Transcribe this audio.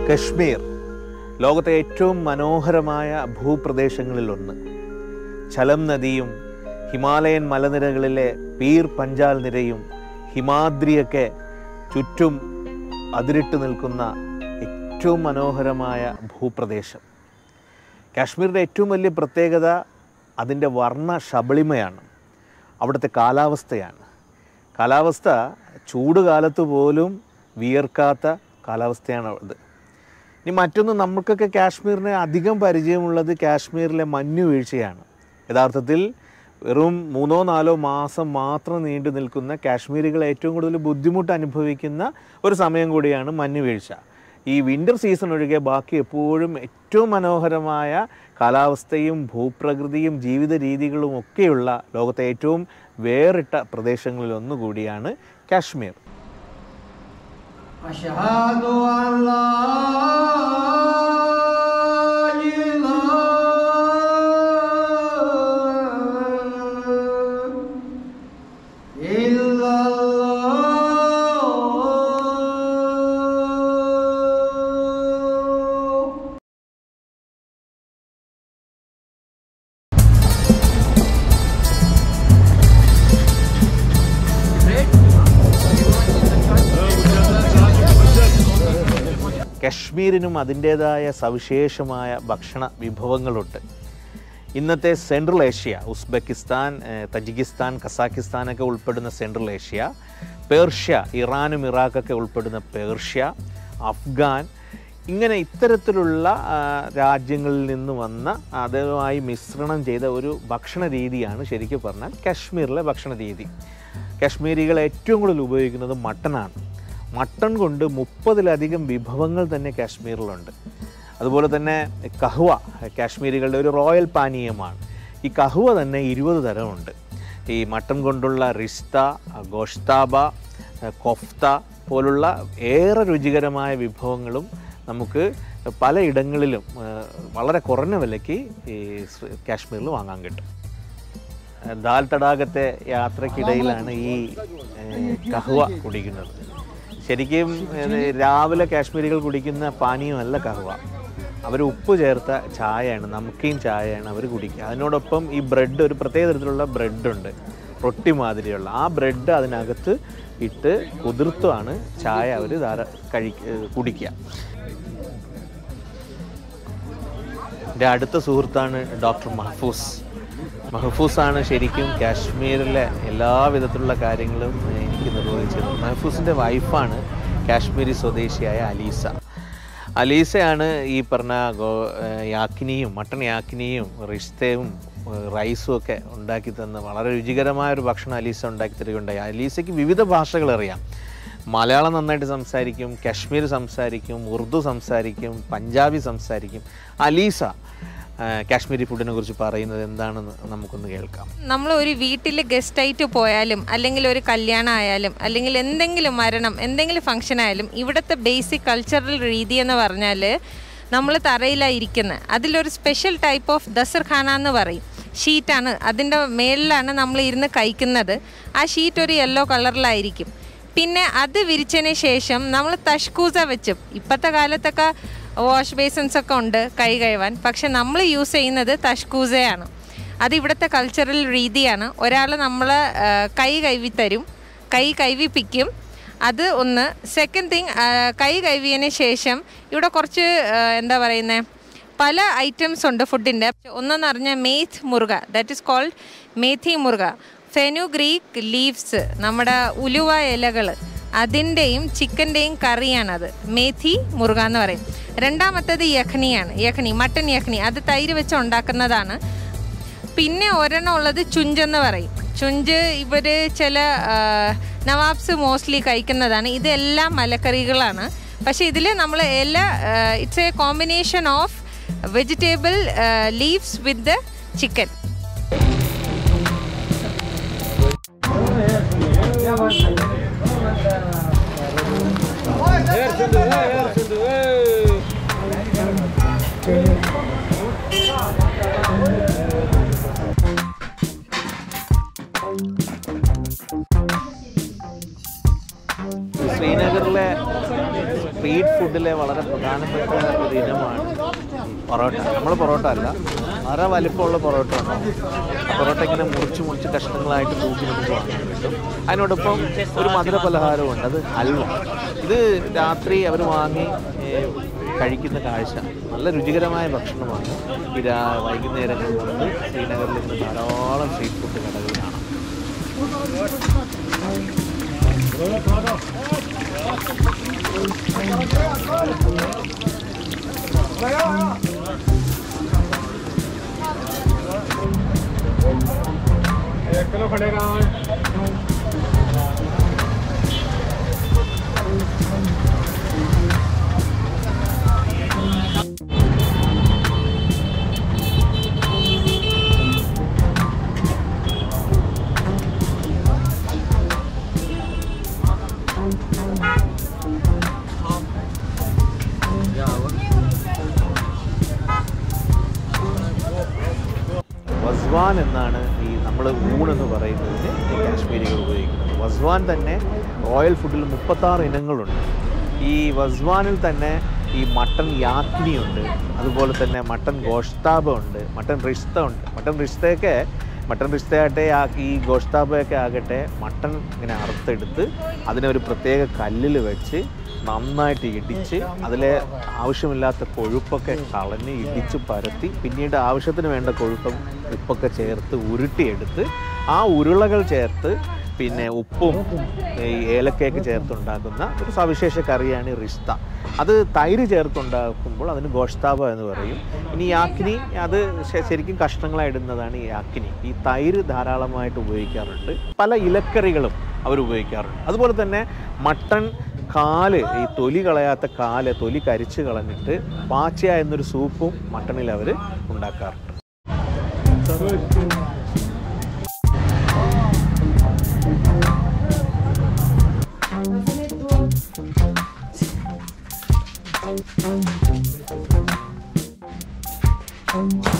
കശ്മീർ ലോകത്തെ ഏറ്റവും മനോഹരമായ ഭൂപ്രദേശങ്ങളിലൊന്ന് ചലം നദിയും ഹിമാലയൻ മലനിരകളിലെ പീർ പഞ്ചാൽ നിരയും ഹിമാദ്രിയൊക്കെ ചുറ്റും അതിരിട്ട് നിൽക്കുന്ന ഏറ്റവും മനോഹരമായ ഭൂപ്രദേശം കാശ്മീരിൻ്റെ ഏറ്റവും വലിയ പ്രത്യേകത അതിൻ്റെ വർണ്ണ ശബളിമയാണ് അവിടുത്തെ കാലാവസ്ഥയാണ് കാലാവസ്ഥ ചൂട് കാലത്ത് പോലും വിയർക്കാത്ത കാലാവസ്ഥയാണ് അത് ഇനി മറ്റൊന്ന് നമുക്കൊക്കെ കാശ്മീരിന് അധികം പരിചയമുള്ളത് കാശ്മീരിലെ മഞ്ഞു വീഴ്ചയാണ് യഥാർത്ഥത്തിൽ വെറും മൂന്നോ നാലോ മാസം മാത്രം നീണ്ടു നിൽക്കുന്ന കാശ്മീരികൾ ഏറ്റവും കൂടുതൽ ബുദ്ധിമുട്ട് അനുഭവിക്കുന്ന ഒരു സമയം കൂടിയാണ് മഞ്ഞു വീഴ്ച ഈ വിൻ്റർ സീസൺ ഒഴികെ ബാക്കി എപ്പോഴും ഏറ്റവും മനോഹരമായ കാലാവസ്ഥയും ഭൂപ്രകൃതിയും ജീവിത രീതികളും ഒക്കെയുള്ള ലോകത്തെ ഏറ്റവും വേറിട്ട പ്രദേശങ്ങളിൽ ഒന്നുകൂടിയാണ് കാശ്മീർ أشهد أن لا إله إلا الله കശ്മീരിനും അതിൻ്റേതായ സവിശേഷമായ ഭക്ഷണ വിഭവങ്ങളുണ്ട് ഇന്നത്തെ സെൻട്രൽ ഏഷ്യ ഉസ്ബെക്കിസ്ഥാൻ ഏഹ്, തജിക്കിസ്ഥാൻ കസാക്കിസ്ഥാനൊക്കെ ഉൾപ്പെടുന്ന സെൻട്രൽ ഏഷ്യ പേർഷ്യ ഇറാനും ഇറാഖൊക്കെ ഉൾപ്പെടുന്ന പേർഷ്യ അഫ്ഗാൻ ഇങ്ങനെ ഇത്തരത്തിലുള്ള ആ, രാജ്യങ്ങളിൽ നിന്ന് വന്ന അതുമായി മിശ്രണം ചെയ്ത ഒരു ഭക്ഷണ രീതിയാണ് ശരിക്കും പറഞ്ഞാൽ കശ്മീരിലെ ഭക്ഷണ രീതി കശ്മീരികൾ ഏറ്റവും കൂടുതൽ ഉപയോഗിക്കുന്നത് മട്ടനാണ് മട്ടൺ കൊണ്ട് മുപ്പതിലധികം വിഭവങ്ങൾ തന്നെ കാശ്മീരിലുണ്ട് അതുപോലെ തന്നെ കഹ്വ കാശ്മീരികളുടെ ഒരു റോയൽ പാനീയമാണ് ഈ കഹ്വ തന്നെ ഇരുപത് തരമുണ്ട് ഈ മട്ടൺ കൊണ്ടുള്ള റിസ്ത ഗോഷ്താബ കൊഫ്ത പോലുള്ള ഏറെ രുചികരമായ വിഭവങ്ങളും നമുക്ക് പലയിടങ്ങളിലും ആ, വളരെ കുറഞ്ഞ വിലയ്ക്ക് ഈ ശ്രീ- കാശ്മീരിൽ വാങ്ങാൻ കിട്ടും ദാൽ തടാകത്തെ യാത്രക്കിടയിലാണ് ഈ ഏഹ്, കഹ്വ കുടിക്കുന്നത് ശരിക്കും ഇത് രാവിലെ കാശ്മീരികൾ കുടിക്കുന്ന പാനീയമല്ല കഹ്വ അവർ ഉപ്പ് ചേർത്ത ചായയാണ് നമുക്കീൻ ചായയാണ് അവർ കുടിക്കുക അതിനോടൊപ്പം ഈ ബ്രെഡ് ഒരു പ്രത്യേക തരത്തിലുള്ള ബ്രെഡുണ്ട് റൊട്ടി മാതിരിയുള്ള ആ ബ്രെഡ് അതിനകത്ത് ഇട്ട് കുതിർത്തുമാണ് ചായ അവർ ധാര കഴി കുടിക്കുക എൻ്റെ അടുത്ത സുഹൃത്താണ് ഡോക്ടർ മഹഫൂസ് മഹഫൂസാണ് ശരിക്കും കാശ്മീരിലെ എല്ലാ വിധത്തിലുള്ള കാര്യങ്ങളും എനിക്ക് നിർവഹിച്ചത് മഹഫൂസിൻ്റെ വൈഫാണ് കാശ്മീരി സ്വദേശിയായ അലീസ അലീസയാണ് ഈ പറഞ്ഞ ഗോ ഏഹ് യാക്കിനിയും മട്ടൺ യാക്കിനിയും റിഷ്തയും ഏഹ് റൈസും ഒക്കെ ഉണ്ടാക്കി തന്ന് വളരെ രുചികരമായ ഒരു ഭക്ഷണം അലീസ ഉണ്ടാക്കി തരികയുണ്ടായി അലീസയ്ക്ക് വിവിധ ഭാഷകൾ അറിയാം മലയാളം നന്നായിട്ട് സംസാരിക്കും കശ്മീർ സംസാരിക്കും ഉറുദു സംസാരിക്കും പഞ്ചാബി സംസാരിക്കും അലീസ ആ, കാശ്മീരി ഫുഡിനെ കുറിച്ച് പറയുന്നത് എന്താണെന്ന് നമുക്കൊന്ന് കേൾക്കാം നമ്മൾ ഒരു വീട്ടിൽ ഗസ്റ്റ് ആയിട്ട് പോയാലും അല്ലെങ്കിൽ ഒരു കല്യാണം ആയാലും അല്ലെങ്കിൽ എന്തെങ്കിലും മരണം എന്തെങ്കിലും ഫംഗ്ഷൻ ആയാലും ഇവിടുത്തെ ബേസിക് കൾച്ചറൽ രീതി എന്ന് പറഞ്ഞാൽ നമ്മൾ തറയിലാണ് ഇരിക്കുന്നത് അതിലൊരു സ്പെഷ്യൽ ടൈപ്പ് ഓഫ് ദസർഖാന എന്ന് പറയും ഷീറ്റാണ് അതിൻ്റെ മേളിലാണ് നമ്മൾ ഇരുന്ന് കഴിക്കുന്നത് ആ ഷീറ്റ് ഒരു യെല്ലോ കളറിലായിരിക്കും പിന്നെ അത് വിരിച്ചതിന് ശേഷം നമ്മൾ തഷ്കൂസ വെച്ചും ഇപ്പോഴത്തെ കാലത്തൊക്കെ വാഷ് ബേസിൻസ് ഒക്കെ ഉണ്ട് കൈ കഴുവാൻ പക്ഷെ നമ്മൾ യൂസ് ചെയ്യുന്നത് തഷ്കൂസയാണ് അത് ഇവിടുത്തെ കൾച്ചറൽ രീതിയാണ് ഒരാൾ നമ്മൾ കൈ കൈവി തരും കൈ കൈവിപ്പിക്കും അത് ഒന്ന് സെക്കൻഡ് തിങ് കൈ കൈവിയതിന് ശേഷം ഇവിടെ കുറച്ച് ആ, എന്താ പറയുന്നത് പല ഐറ്റംസ് ഉണ്ട് ഫുഡിൻ്റെ ഒന്നെന്ന് പറഞ്ഞാൽ മേത്ത് മുറുക ദാറ്റ് ഇസ് കോൾഡ് മേഥി മുറുക ഫെനുഗ്രീക്ക് ലീവ്സ് നമ്മുടെ ഉലുവ ഇലകൾ അതിൻ്റെയും ചിക്കൻ്റെയും കറിയാണത് മേഥി മുറുക എന്ന് പറയും രണ്ടാമത്തേത് യഖ്നിയാണ് യഖ്നി മട്ടൻ യഖ്നി അത് തൈര് വെച്ച് ഉണ്ടാക്കുന്നതാണ് പിന്നെ ഒരെണ്ണം ഉള്ളത് ചുഞ്ചെന്ന് പറയും ചുഞ്ച് ഇവർ ചില ആ, നവാബ്സ് മോസ്റ്റ്ലി കഴിക്കുന്നതാണ് ഇതെല്ലാം മലക്കറികളാണ് പക്ഷേ ഇതിൽ നമ്മൾ എല്ലാ it's a combination of vegetable leaves with the chicken ശ്രീനഗറിലെ സ്ട്രീറ്റ് ഫുഡിലെ വളരെ പ്രധാനപ്പെട്ട ഒരു ഇനമാണ് പൊറോട്ട നമ്മൾ പൊറോട്ട അല്ല വളരെ വലിപ്പമുള്ള പൊറോട്ട ഉണ്ടാവും ആ പൊറോട്ട ഇങ്ങനെ മുറിച്ച് മുറിച്ച് കഷ്ണങ്ങളായിട്ട് തൂക്കി നമുക്ക് വാങ്ങാൻ കിട്ടും അതിനോടൊപ്പം ഒരു മധുര പലഹാരമുണ്ട് അത് ഹൽവ ഇത് രാത്രി അവർ വാങ്ങി ഏ, കഴിക്കുന്ന കാഴ്ച നല്ല രുചികരമായ ഭക്ഷണമാണ് ഈ രാ വൈകുന്നേരങ്ങളിൽ നമുക്ക് ശ്രീനഗറിൽ ഇന്ന് ധാരാളം സ്ട്രീറ്റ് ഫുഡ് കടകൾ കാണാം വസ്വാൻ എന്നാണ് ഈ നമ്മൾ ഊണെന്ന് പറയുന്നതിന് ഈ കാശ്മീരികൾ ഉപയോഗിക്കുന്നത് വസ്വാൻ തന്നെ റോയൽ ഫുഡിൽ മുപ്പത്താറ് ഇനങ്ങളുണ്ട് ഈ വസ്വാനിൽ തന്നെ ഈ മട്ടൺ യാക്കിനിയുണ്ട് അതുപോലെ തന്നെ മട്ടൺ ഗോഷ്താബ ഉണ്ട് മട്ടൺ റിഷ്ത ഉണ്ട് മട്ടൺ റിഷ്തയൊക്കെ മട്ടൺ റിഷ്തയാകട്ടെ ആ- ഈ ഗോഷ്താബയൊക്കെ ആകട്ടെ മട്ടൺ ഇങ്ങനെ അറുത്തെടുത്ത് അതിനെ ഒരു പ്രത്യേക കല്ലിൽ വെച്ച് നന്നായിട്ട് ഇടിച്ച് അതിലെ ആവശ്യമില്ലാത്ത കൊഴുപ്പൊക്കെ കളഞ്ഞ് ഇടിച്ച് പരത്തി പിന്നീട് ആവശ്യത്തിന് വേണ്ട കൊഴുപ്പും ഉപ്പൊക്കെ ചേർത്ത് ഉരുട്ടിയെടുത്ത് ആ ഉരുളകൾ ചേർത്ത് പിന്നെ ഉപ്പും ഈ ഏലക്കയൊക്കെ ചേർത്തുണ്ടാക്കുന്ന ഒരു സവിശേഷ കറിയാണ് ഈ റിഷ്ത അത് തൈര് ചേർത്തുണ്ടാക്കുമ്പോൾ അതിന് ഗോഷ്താബ എന്ന് പറയും ഇനി യാക്കിനി അത് ശ- ശരിക്കും കഷ്ണങ്ങളായി ഇടുന്നതാണ് ഈ യാക്കിനി ഈ തൈര് ധാരാളമായിട്ട് ഉപയോഗിക്കാറുണ്ട് പല ഇലക്കറികളും അവർ ഉപയോഗിക്കാറുണ്ട് അതുപോലെ തന്നെ മട്ടൺ കാല് ഈ തൊലി കളയാത്ത കാല് തൊലി കരിച്ച് കളഞ്ഞിട്ട് പാച്ചയ എന്നൊരു സൂപ്പും മട്ടണിൽ അവർ ഉണ്ടാക്കാറുണ്ട് Thank you.